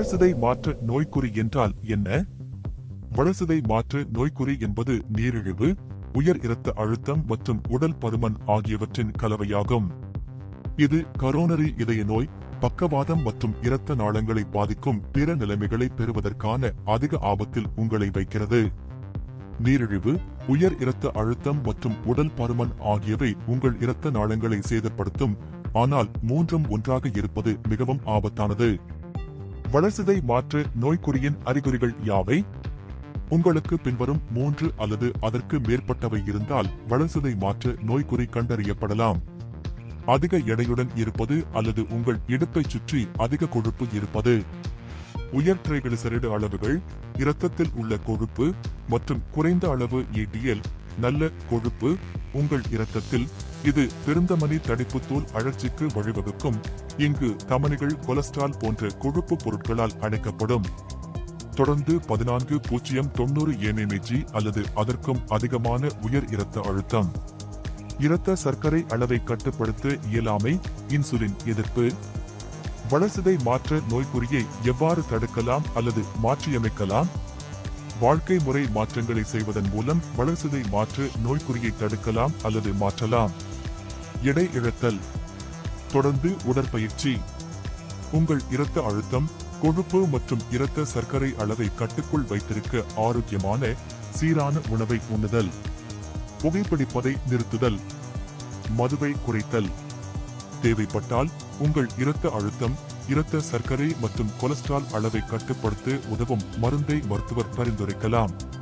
வளர்சிதை மாற்று நோய்க்குறி என்றால் என்ன வளர்சிதை மாற்று நோய்க்குறி என்பது நீரிழிவு உயர் இரத்த அழுத்தம் மற்றும் உடல் பருமன் ஆகியவற்றின் கலவையாகும் இது கரோனரி இதய நோய் பக்கவாதம் மற்றும் இரத்த நாளங்களை பாதிக்கும் பிற நிலைமைகளை பெறுவதற்கான அதிக ஆபத்தில் உங்களை வைக்கிறது நீரிழிவு உயர் இரத்த அழுத்தம் மற்றும் உடல் பருமன் ஆகியவை உங்கள் இரத்த நாளங்களை சேதப்படுத்தும் ஆனால் மூன்றும் ஒன்றாக இருப்பது மிகவும் ஆபத்தானது வளர்சிதை மாற்று நோய்க்குறியின் அறிகுறிகள் யாவை உங்களுக்கு பின்வரும் மூன்று அல்லது அதற்கு மேற்பட்டவை இருந்தால் வளர்சிதை மாற்று நோய்க்குறி கண்டறியப்படலாம் அதிக எடையுடன் இருப்பது அல்லது உங்கள் இடுப்பைச் சுற்றி அதிக கொழுப்பு இருப்பது உயர் ட்ரைகிளிசரைடு அளவுகள் இரத்தத்தில் உள்ள கொழுப்பு மற்றும் குறைந்த அளவு EDL நல்ல கொழுப்பு உங்கள் இரத்தத்தில் இது பெருந்தமனி தடிப்புத்தூள் அழற்சிக்கு வழிவகுக்கும் இங்கு தமனிகள் கொலஸ்ட்ரால் போன்ற கொழுப்பு பொருட்களால் அழைக்கப்படும் தொடர்ந்து பதினான்கு பூஜ்ஜியம் தொண்ணூறு ஏஎம்ஜி அல்லது அதற்கும் அதிகமான உயர் இரத்த அழுத்தம் இரத்த சர்க்கரை அளவை கட்டுப்படுத்த இயலாமை இன்சுலின் எதிர்ப்பு வளர்சிதை மாற்ற நோய்க்குறியை எவ்வாறு தடுக்கலாம் அல்லது மாற்றியமைக்கலாம் வாழ்க்கை முறை மாற்றங்களை செய்வதன் மூலம் வளர்சிதை மாற்று நோய்க்குறியை தடுக்கலாம் அல்லது மாற்றலாம் எடை இழத்தல் தொடர்ந்து உடற்பயிற்சி உங்கள் இரத்த அழுத்தம் கொழுப்பு மற்றும் இரத்த சர்க்கரை அளவை கட்டுக்குள் வைத்திருக்க ஆரோக்கியமான சீரான உணவை உண்ணுதல் புகைப்பிடிப்பதை நிறுத்துதல் மதுவை குறைத்தல் தேவைப்பட்டால் உங்கள் இரத்த அழுத்தம் இரத்த சர்க்கரை மற்றும் கொலஸ்ட்ரால் அளவை கட்டுப்படுத்த உதவும் மருந்தை மருத்துவர் பரிந்துரைக்கலாம்